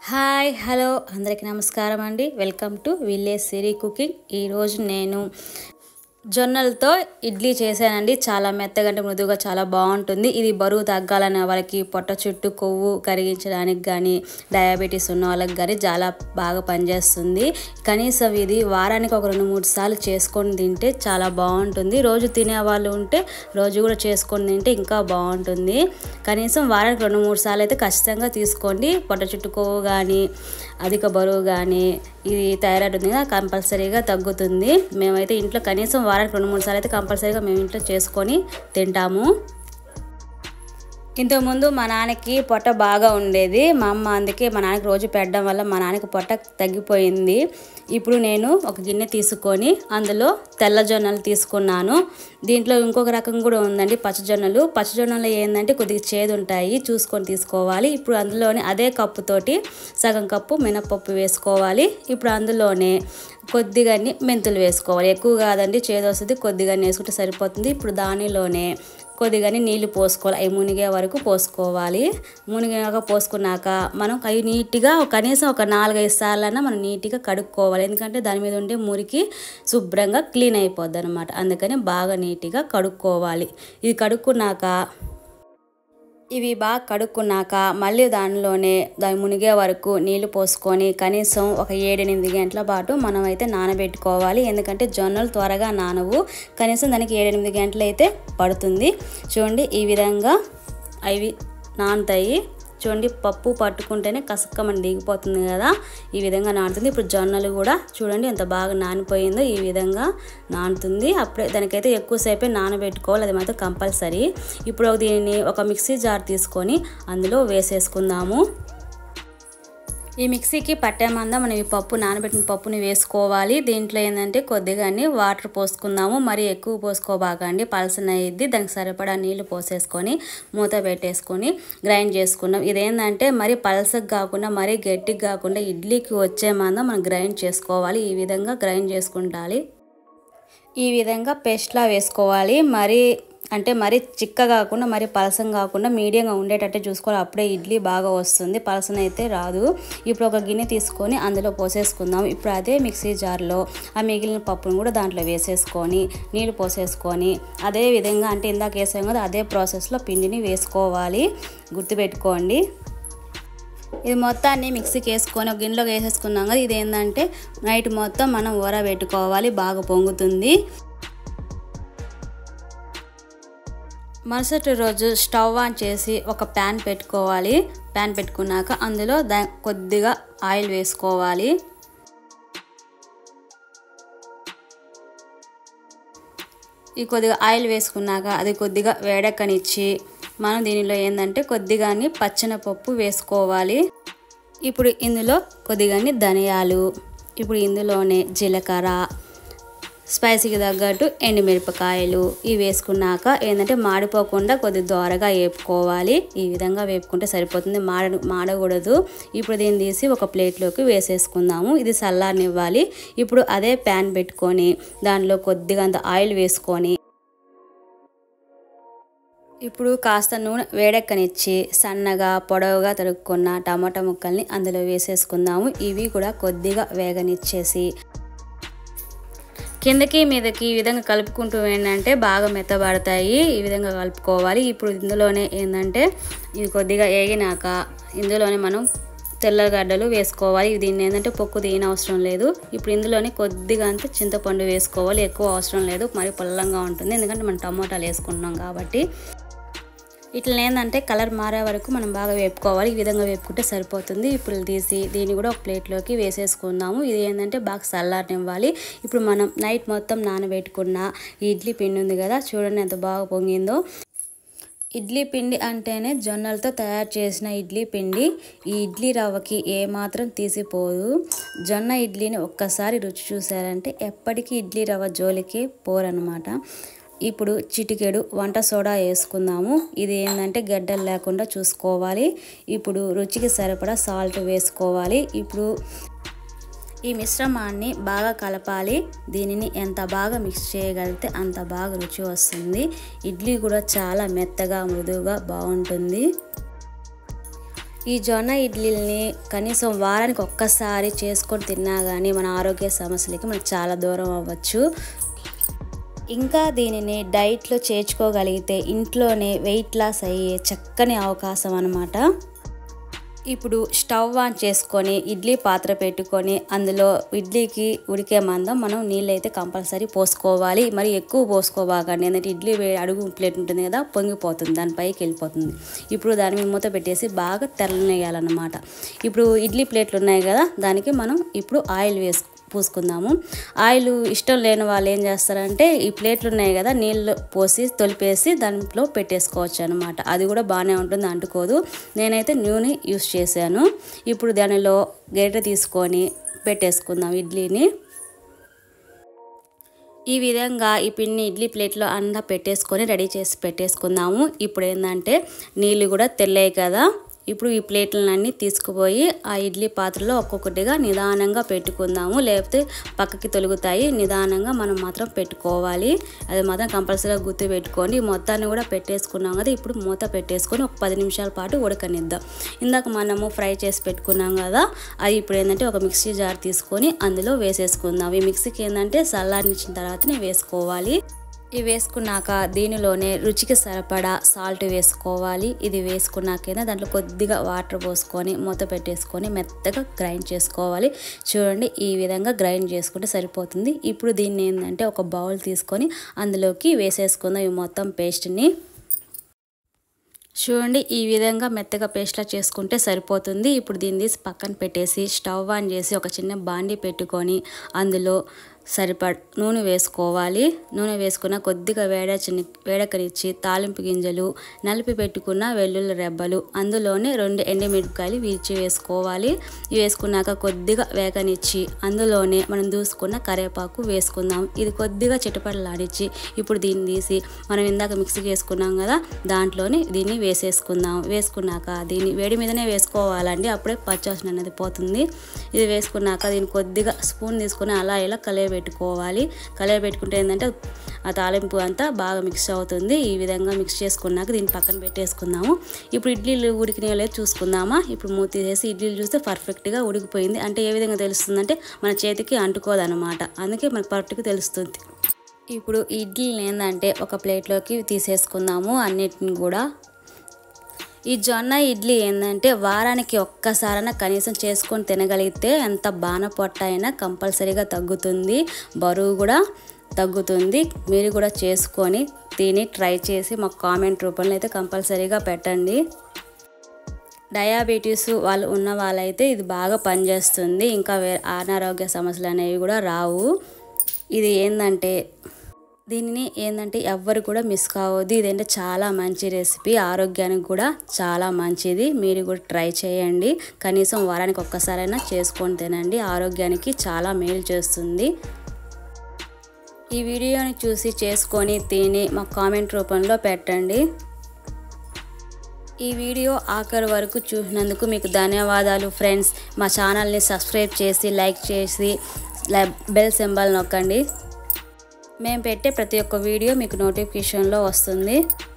hi hello అందరికీ నమస్కారం అండి welcome to village Siri cooking ఈరోజు నేను జొన్నలతో ఇడ్లీ చేశానండి చాలా మెత్తగా అంటే మృదువుగా చాలా బాగుంటుంది ఇది బరువు తగ్గాలనే వాళ్ళకి పొట్ట చుట్టూ కొవ్వు కరిగించడానికి కానీ డయాబెటీస్ ఉన్న వాళ్ళకి కానీ చాలా బాగా పనిచేస్తుంది కనీసం ఇది వారానికి ఒక రెండు మూడు సార్లు చేసుకొని తింటే చాలా బాగుంటుంది రోజు తినే వాళ్ళు ఉంటే రోజు కూడా చేసుకొని తింటే ఇంకా బాగుంటుంది కనీసం వారానికి రెండు మూడు సార్లు అయితే ఖచ్చితంగా తీసుకోండి పొట్ట చుట్టూ కొవ్వు కానీ అధిక బరువు కానీ ఇది థైరాయిడ్ ఉంది కదా కంపల్సరీగా తగ్గుతుంది మేమైతే ఇంట్లో కనీసం వారానికి రెండు మూడు సార్లు అయితే కంపల్సరీగా మేము ఇంట్లో చేసుకొని తింటాము ఇంతకుముందు మా నాన్నకి పొట్ట బాగా ఉండేది మా అమ్మ అందుకే మా నాన్నకి రోజు పెట్టడం వల్ల మా నాన్నకి పొట్ట తగ్గిపోయింది ఇప్పుడు నేను ఒక గిన్నె తీసుకొని అందులో తెల్ల జొన్నలు తీసుకున్నాను దీంట్లో ఇంకొక రకం కూడా ఉందండి పచ్చజొన్నలు పచ్చజొన్నలు ఏంటంటే కొద్దిగా చేదు ఉంటాయి చూసుకొని తీసుకోవాలి ఇప్పుడు అందులోనే అదే కప్పుతోటి సగం కప్పు మినపప్పు వేసుకోవాలి ఇప్పుడు అందులోనే కొద్దిగాని మెంతులు వేసుకోవాలి ఎక్కువ కాదండి చేదు వస్తుంది కొద్దిగానే వేసుకుంటే సరిపోతుంది ఇప్పుడు దానిలోనే కొద్దిగానే నీళ్లు పోసుకోవాలి అవి మునిగే వరకు పోసుకోవాలి మునిగాక పోసుకున్నాక మనం అవి నీట్గా కనీసం ఒక నాలుగైదు సార్లన్నా మనం నీట్గా కడుక్కోవాలి ఎందుకంటే దాని మీద ఉండే మురికి శుభ్రంగా క్లీన్ అయిపోద్ది అనమాట అందుకని బాగా నీట్గా కడుక్కోవాలి ఇది కడుక్కున్నాక ఇవి బాగా కడుక్కున్నాక మళ్ళీ దానిలోనే దాని మునిగే వరకు నీళ్లు పోసుకొని కనీసం ఒక ఏడెనిమిది గంటల పాటు మనం అయితే నానబెట్టుకోవాలి ఎందుకంటే జొన్నలు త్వరగా నానవు కనీసం దానికి ఏడెనిమిది గంటలు అయితే పడుతుంది చూడండి ఈ విధంగా అవి నానుతాయి చూడండి పప్పు పట్టుకుంటేనే కసక్కమని దిగిపోతుంది కదా ఈ విధంగా నానుతుంది ఇప్పుడు జొన్నలు కూడా చూడండి ఎంత బాగా నానిపోయిందో ఈ విధంగా నానుతుంది అప్పుడే దానికైతే ఎక్కువసేపే నానబెట్టుకోవాలి అది మాత్రం కంపల్సరీ ఇప్పుడు దీనిని ఒక మిక్సీ జార్ తీసుకొని అందులో వేసేసుకుందాము ఈ మిక్సీకి పట్టేమందా మనం ఈ పప్పు నానబెట్టిన పప్పుని వేసుకోవాలి దీంట్లో ఏంటంటే కొద్దిగాని వాటర్ పోసుకుందాము మరి ఎక్కువ పోసుకోబాకండి పలసన అయ్యిద్ది దానికి సరిపడా నీళ్లు పోసేసుకొని మూత పెట్టేసుకొని గ్రైండ్ చేసుకున్నాం ఇదేంటంటే మరి పలసకు కాకుండా మరీ గట్టిగా కాకుండా ఇడ్లీకి వచ్చే మందం మనం గ్రైండ్ చేసుకోవాలి ఈ విధంగా గ్రైండ్ చేసుకుంటాలి ఈ విధంగా పేస్ట్లా వేసుకోవాలి మరి అంటే మరీ చిక్క కాకుండా మరి పలసం కాకుండా మీడియంగా ఉండేటట్టే చూసుకోవాలి అప్పుడే ఇడ్లీ బాగా వస్తుంది పలసన అయితే రాదు ఇప్పుడు ఒక గిన్నె తీసుకొని అందులో పోసేసుకుందాం ఇప్పుడు అదే మిక్సీ జార్లో ఆ మిగిలిన పప్పును కూడా దాంట్లో వేసేసుకొని నీళ్ళు పోసేసుకొని అదే విధంగా అంటే ఇందాక వేసాం కదా అదే ప్రాసెస్లో పిండిని వేసుకోవాలి గుర్తుపెట్టుకోండి ఇది మొత్తాన్ని మిక్సీకి వేసుకొని ఒక గిన్నెలోకి వేసేసుకున్నాం కదా ఇది ఏంటంటే నైట్ మొత్తం మనం ఊర పెట్టుకోవాలి బాగా పొంగుతుంది మరుసటి రోజు స్టవ్ ఆన్ చేసి ఒక ప్యాన్ పెట్టుకోవాలి ప్యాన్ పెట్టుకున్నాక అందులో దా కొద్దిగా ఆయిల్ వేసుకోవాలి ఈ కొద్దిగా ఆయిల్ వేసుకున్నాక అది కొద్దిగా వేడెక్కనిచ్చి మనం దీనిలో ఏంటంటే కొద్దిగాని పచ్చనపప్పు వేసుకోవాలి ఇప్పుడు ఇందులో కొద్దిగాని ధనియాలు ఇప్పుడు ఇందులోనే జీలకర్ర స్పైసీకి తగ్గట్టు ఎండుమిరపకాయలు ఇవి వేసుకున్నాక ఏంటంటే మాడిపోకుండా కొద్ది దోరగా వేపుకోవాలి ఈ విధంగా వేపుకుంటే సరిపోతుంది మాడ మాడకూడదు ఇప్పుడు దీన్ని తీసి ఒక ప్లేట్లోకి వేసేసుకుందాము ఇది చల్లారనివ్వాలి ఇప్పుడు అదే ప్యాన్ పెట్టుకొని దానిలో కొద్దిగా అంత ఆయిల్ వేసుకొని ఇప్పుడు కాస్త నూనె వేడెక్కనిచ్చి సన్నగా పొడవుగా తరుక్కున్న టమాటా ముక్కల్ని అందులో వేసేసుకుందాము ఇవి కూడా కొద్దిగా వేగనిచ్చేసి కిందకి మీదకి ఈ విధంగా కలుపుకుంటూ ఏంటంటే బాగా మెత్తబడతాయి ఈ విధంగా కలుపుకోవాలి ఇప్పుడు ఇందులోనే ఏంటంటే ఇది కొద్దిగా వేగినాక ఇందులోనే మనం తెల్లగడ్డలు వేసుకోవాలి దీన్ని ఏంటంటే పొక్కు తీయని అవసరం లేదు ఇప్పుడు ఇందులోనే కొద్దిగా అంతా చింతపండు వేసుకోవాలి ఎక్కువ అవసరం లేదు మరి పొల్లంగా ఉంటుంది ఎందుకంటే మనం టమోటాలు వేసుకుంటున్నాం కాబట్టి ఇట్లా ఏంటంటే కలర్ మారే వరకు మనం బాగా వేపుకోవాలి ఈ విధంగా వేపుకుంటే సరిపోతుంది ఇప్పుడు తీసి దీన్ని కూడా ఒక ప్లేట్లోకి వేసేసుకుందాము ఇది ఏంటంటే బాగా చల్లారనివ్వాలి ఇప్పుడు మనం నైట్ మొత్తం నానబెట్టుకున్న ఇడ్లీ పిండి ఉంది కదా చూడండి ఎంత బాగా పొంగిందో ఇడ్లీ పిండి అంటేనే జొన్నలతో తయారు చేసిన ఇడ్లీ పిండి ఈ ఇడ్లీ రవ్వకి ఏమాత్రం తీసిపోదు జొన్న ఇడ్లీని ఒక్కసారి రుచి చూసారంటే ఎప్పటికీ ఇడ్లీ రవ్వ జోలికి పోరనమాట ఇప్పుడు చిటికెడు వంట సోడా వేసుకుందాము ఇది ఏంటంటే గడ్డలు లేకుండా చూసుకోవాలి ఇప్పుడు రుచికి సరిపడా సాల్ట్ వేసుకోవాలి ఇప్పుడు ఈ మిశ్రమాన్ని బాగా కలపాలి దీనిని ఎంత బాగా మిక్స్ చేయగలిగితే అంత బాగా రుచి వస్తుంది ఇడ్లీ కూడా చాలా మెత్తగా మృదువుగా బాగుంటుంది ఈ జొన్న ఇడ్లీని కనీసం వారానికి ఒక్కసారి చేసుకొని తిన్నా కానీ మన ఆరోగ్య సమస్యలకి మనకు చాలా దూరం అవ్వచ్చు ఇంకా దీనిని డైట్లో చేర్చుకోగలిగితే ఇంట్లోనే వెయిట్ లాస్ అయ్యే చక్కని అవకాశం అనమాట ఇప్పుడు స్టవ్ ఆన్ చేసుకొని ఇడ్లీ పాత్ర పెట్టుకొని అందులో ఇడ్లీకి ఉడికే మందం మనం నీళ్ళు అయితే కంపల్సరీ పోసుకోవాలి మరి ఎక్కువ పోసుకోబాకండి ఎందుకంటే ఇడ్లీ వే- అడుగు ప్లేట్ ఉంటుంది కదా పొంగిపోతుంది దాని పైకి వెళ్ళిపోతుంది ఇప్పుడు దాని మీద మూత పెట్టేసి బాగా తెల్లనేయాలన్నమాట ఇప్పుడు ఇడ్లీ ప్లేట్లు ఉన్నాయి కదా దానికి మనం ఇప్పుడు ఆయిల్ వేసు పూసుకుందాము ఆయిల్ ఇష్టం లేని వాళ్ళు ఏం చేస్తారంటే ఈ ప్లేట్లు ఉన్నాయి కదా నీళ్ళు పోసి తొలిపేసి దాంట్లో పెట్టేసుకోవచ్చు అనమాట అది కూడా బాగానే ఉంటుంది అంటుకోదు నేనైతే నూనె యూస్ చేశాను ఇప్పుడు దానిలో గరిటె తీసుకొని పెట్టేసుకుందాం ఇడ్లీని ఈ విధంగా ఈ పిండి ఇడ్లీ ప్లేట్లో అంతా పెట్టేసుకొని రెడీ చేసి పెట్టేసుకుందాము ఇప్పుడు ఏంటంటే నీళ్ళు కూడా తెల్లాయి కదా ఇప్పుడు ఈ ప్లేట్లన్నీ తీసుకుపోయి ఆ ఇడ్లీ పాత్రలో ఒక్కొక్కటిగా నిదానంగా పెట్టుకుందాము లేకపోతే పక్కకి తొలుగుతాయి నిదానంగా మనం మాత్రం పెట్టుకోవాలి అది మాత్రం కంపల్సరీగా గుర్తు పెట్టుకోండి ఈ మొత్తాన్ని కూడా పెట్టేసుకున్నాం కదా ఇప్పుడు మూత పెట్టేసుకొని ఒక పది నిమిషాల పాటు ఉడకనిద్దాం ఇందాక మనము ఫ్రై చేసి పెట్టుకున్నాం కదా అది ఇప్పుడు ఏంటంటే ఒక మిక్సీ జార్ తీసుకొని అందులో వేసేసుకుందాం ఈ మిక్సీకి ఏంటంటే చల్లారించిన తర్వాతనే వేసుకోవాలి ఇవి వేసుకున్నాక దీనిలోనే రుచికి సరిపడా సాల్ట్ వేసుకోవాలి ఇది వేసుకున్నాకైనా దాంట్లో కొద్దిగా వాటర్ పోసుకొని మూత పెట్టేసుకొని మెత్తగా గ్రైండ్ చేసుకోవాలి చూడండి ఈ విధంగా గ్రైండ్ చేసుకుంటే సరిపోతుంది ఇప్పుడు దీన్ని ఏంటంటే ఒక బౌల్ తీసుకొని అందులోకి వేసేసుకుందాం ఈ మొత్తం పేస్ట్ని చూడండి ఈ విధంగా మెత్తగా పేస్ట్లా చేసుకుంటే సరిపోతుంది ఇప్పుడు దీన్ని తీసి పక్కన పెట్టేసి స్టవ్ ఆన్ చేసి ఒక చిన్న బాండి పెట్టుకొని అందులో సరిపడ నూనె వేసుకోవాలి నూనె వేసుకున్న కొద్దిగా వేడచని వేడకనిచ్చి తాలింపు గింజలు నలిపి పెట్టుకున్న వెల్లుల్లి రెబ్బలు అందులోనే రెండు ఎండుమిరపకాయలు విరిచి వేసుకోవాలి ఇవి వేసుకున్నాక కొద్దిగా వేగనిచ్చి అందులోనే మనం దూసుకున్న కరివేపాకు వేసుకుందాం ఇది కొద్దిగా చిటపటలాడిచ్చి ఇప్పుడు దీన్ని తీసి మనం ఇందాక మిక్సీకి వేసుకున్నాం కదా దాంట్లోనే దీన్ని వేసేసుకుందాం వేసుకున్నాక దీన్ని వేడి మీదనే వేసుకోవాలండి అప్పుడే పచ్చవాసన అనేది పోతుంది ఇది వేసుకున్నాక దీన్ని కొద్దిగా స్పూన్ తీసుకుని అలా ఇలా కలియ పెట్టుకోవాలి కలియ పెట్టుకుంటే ఏంటంటే ఆ తాలింపు అంతా బాగా మిక్స్ అవుతుంది ఈ విధంగా మిక్స్ చేసుకున్నాక దీన్ని పక్కన పెట్టేసుకుందాము ఇప్పుడు ఇడ్లీలు ఉడికినాయో లేదో చూసుకుందామా ఇప్పుడు మూత తీసేసి ఇడ్లీలు చూస్తే పర్ఫెక్ట్గా ఉడికిపోయింది అంటే ఏ విధంగా తెలుస్తుందంటే మన చేతికి అంటుకోదన్నమాట అందుకే మనకు పర్ఫెక్ట్గా తెలుస్తుంది ఇప్పుడు ఇడ్లీని ఏంటంటే ఒక ప్లేట్లోకి తీసేసుకుందాము అన్నిటిని కూడా ఈ జొన్న ఇడ్లీ ఏంటంటే వారానికి ఒక్కసారైనా కనీసం చేసుకొని తినగలిగితే ఎంత బాణ పొట్ట అయినా కంపల్సరీగా తగ్గుతుంది బరువు కూడా తగ్గుతుంది మీరు కూడా చేసుకొని తిని ట్రై చేసి మాకు కామెంట్ రూపంలో అయితే కంపల్సరీగా పెట్టండి డయాబెటీస్ వాళ్ళు ఉన్న వాళ్ళైతే ఇది బాగా పనిచేస్తుంది ఇంకా వే అనారోగ్య సమస్యలు అనేవి కూడా రావు ఇది ఏంటంటే దీనిని ఏంటంటే ఎవ్వరు కూడా మిస్ కావద్దు ఇదంటే చాలా మంచి రెసిపీ ఆరోగ్యానికి కూడా చాలా మంచిది మీరు కూడా ట్రై చేయండి కనీసం వారానికి ఒక్కసారైనా చేసుకొని తినండి ఆరోగ్యానికి చాలా మేలు చేస్తుంది ఈ వీడియోని చూసి చేసుకొని తిని మా కామెంట్ రూపంలో పెట్టండి ఈ వీడియో ఆఖరి వరకు చూసినందుకు మీకు ధన్యవాదాలు ఫ్రెండ్స్ మా ఛానల్ని సబ్స్క్రైబ్ చేసి లైక్ చేసి బెల్ సింబల్ నొక్కండి మేము పెట్టే ప్రతి ఒక్క వీడియో మీకు నోటిఫికేషన్లో వస్తుంది